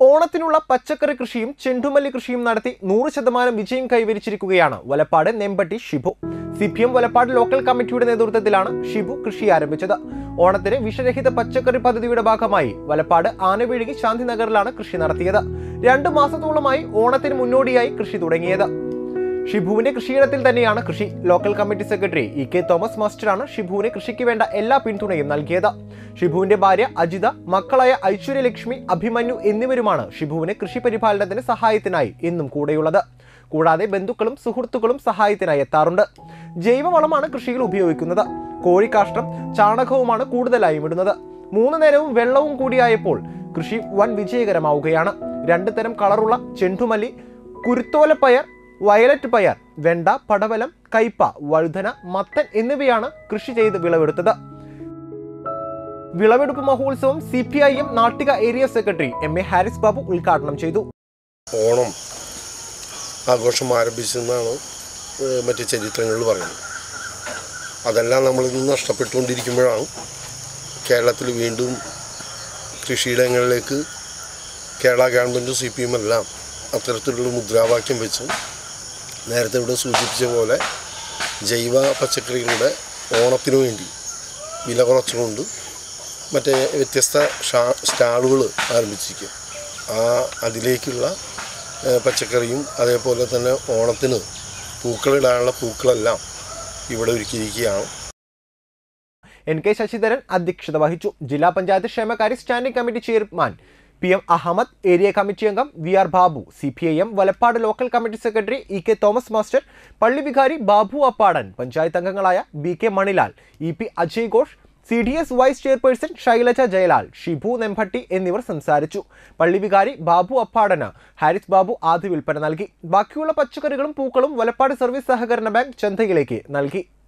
ഓണത്തിനുള്ള പച്ചക്കറി കൃഷിയും ചെണ്ടുമല്ലി കൃഷിയും നടത്തി നൂറ് ശതമാനം വിജയം കൈവരിച്ചിരിക്കുകയാണ് Valappad Nembatti Shibu C P M Valappad local കമ്മിറ്റിയുടെ നേതൃത്വത്തിലാണ് ഷിബു കൃഷി ആരംഭിച്ചത് ഓണത്തിന് വിഷരഹിത പച്ചക്കറി പദ്ധതിയുടെ ഭാഗമായി വലപ്പാട് ആനവിഴുകി ശാന്തിനഗറിലാണ് കൃഷി നടത്തിയത് രണ്ടു മാസത്തോളമായി ഓണത്തിന് മുന്നോടിയായി കൃഷി തുടങ്ങിയത് ഷിബുവിന്റെ കൃഷിയിടത്തിൽ തന്നെയാണ് കൃഷി local committee secretary E K Thomas മാസ്റ്ററാണ് ഷിബുവിന് കൃഷിക്ക് വേണ്ട എല്ലാ പിന്തുണയും നൽകിയത് ഷിബുവിന്റെ ഭാര്യ അജിത മക്കളായ ഐശ്വര്യലക്ഷ്മി അഭിമന്യു എന്നിവരുമാണ് ഷിബുവിന് കൃഷി പരിപാലനത്തിന് സഹായത്തിനായി എന്നും കൂടെയുള്ളത് കൂടാതെ ബന്ധുക്കളും സുഹൃത്തുക്കളും സഹായത്തിനായി എത്താറുണ്ട് ജൈവവളമാണ് കൃഷിയിൽ ഉപയോഗിക്കുന്നത് കോഴിക്കാഷ്ടം ചാണകവുമാണ് കൂടുതലായും ഇടുന്നത് മൂന്ന് നേരവും വെള്ളവും കൂടിയായപ്പോൾ കൃഷി വൻ വിജയകരമാവുകയാണ് രണ്ട് തരം കളറുള്ള ചെണ്ടുമല്ലി കുരുത്തോലപ്പയർ വയലറ്റ് പയർ വെണ്ട പടവലം കയ്പ വഴുതന മത്തൻ എന്നിവയാണ് കൃഷി ചെയ്ത് വിളവെടുത്തത് വിളവെടുപ്പ് മഹോത്സവം C P I M Nattika area secretary M A Haris Babu ഉദ്ഘാടനം ചെയ്തു ഓണം ആഘോഷം ആരംഭിച്ചെന്നാണ് ഏഹ്, മറ്റ് ചരിത്രങ്ങളിൽ പറയുന്നത് അതെല്ലാം നമ്മളിൽ നിന്ന് നഷ്ടപ്പെട്ടുകൊണ്ടിരിക്കുമ്പോഴാണ് കേരളത്തിൽ വീണ്ടും കൃഷിയിടങ്ങളിലേക്ക് കേരള ഗവൺമെൻറ്റും സി പി എം എല്ലാം അത്തരത്തിലുള്ള മുദ്രാവാക്യം വെച്ച് നേരത്തെ ഇവിടെ സൂചിപ്പിച്ച പോലെ ജൈവ പച്ചക്കറികളുടെ ഓണത്തിനു വേണ്ടി വില കുറച്ചുകൊണ്ട് മറ്റേ വ്യത്യസ്ത ഷാ സ്റ്റാളുകൾ ആരംഭിച്ചിരിക്കുക ആ അതിലേക്കുള്ള ഏഹ്, പച്ചക്കറിയും അതേപോലെ തന്നെ ഓണത്തിന് പൂക്കളിടാനുള്ള പൂക്കളെല്ലാം ഇവിടെ ഒരുക്കിയിരിക്കുകയാണ് എൻ കെ ശശിധരൻ അധ്യക്ഷത വഹിച്ചു ജില്ലാ പഞ്ചായത്ത് ക്ഷേമകാര്യ standing committee chairman P M Ahammed area committee അംഗം V R Babu C P I M Valappad local committee secretary E K Thomas master പള്ളി വികാരി ബാബു അപ്പാടൻ പഞ്ചായത്ത് അംഗങ്ങളായ B K Manilal E P Ajay Ghosh C D S vice chairperson Shailaja Jayalal Shibu Nembatti എന്നിവർ സംസാരിച്ചു പള്ളി വികാരി ബാബു അപ്പാടന് ഹാരിസ് ബാബു ആദ്യ വിൽപ്പന നൽകി ബാക്കിയുള്ള പച്ചക്കറികളും പൂക്കളും വലപ്പാട് സർവീസ് സഹകരണ ബാങ്ക് ചന്തയിലേക്ക് നൽകി